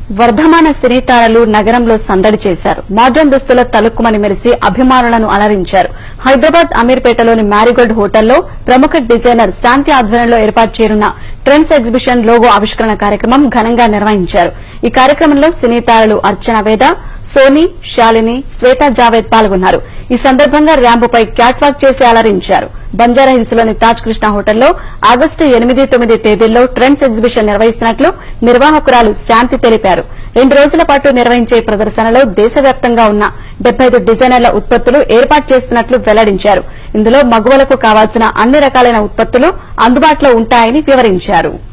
వర్ధమాన సినీతారలు నగరంలో సందడి చేశారు మోడ్రన్ దుస్తుల తలుక్కుమని మెరిసి అభిమానులను అలరించారు హైదరాబాద్ అమీర్పేటలోని మ్యారీగోల్డ్ హోటల్లో ప్రముఖ డిజైనర్ శాంతి ఆధ్వర్యంలో ఏర్పాటు చేయనున్న ట్రెండ్స్ ఎగ్జిబిషన్ లోగో ఆవిష్కరణ కార్యక్రమం ఘనంగా నిర్వహించారు ఈ కార్యక్రమంలో సినీతారలు అర్చన వేద సోని శాలిని శ్వేతా జావేద్ పాల్గొన్నారు ఈ సందర్భంగా ర్యాంపుపై క్యాట్ వాక్ చేసి అలరించారు బంజారాహిల్స్ లోని తాజ్ కృష్ణ హోటల్లో ఆగస్టు ఎనిమిది తొమ్మిది తేదీల్లో ట్రెండ్స్ ఎగ్జిబిషన్ నిర్వహిస్తున్నట్లు నిర్వాహకురాలు శాంతి తెలిపారు రెండు రోజుల పాటు నిర్వహించే ఈ ప్రదర్శనలో దేశవ్యాప్తంగా ఉన్న డెబ్బై ఐదు డిజైనర్ల ఉత్పత్తులు ఏర్పాటు చేస్తున్నట్లు వెల్లడించారు ఇందులో మగువలకు కావాల్సిన అన్ని రకాలైన ఉత్పత్తులు అందుబాటులో ఉంటాయని వివరించారు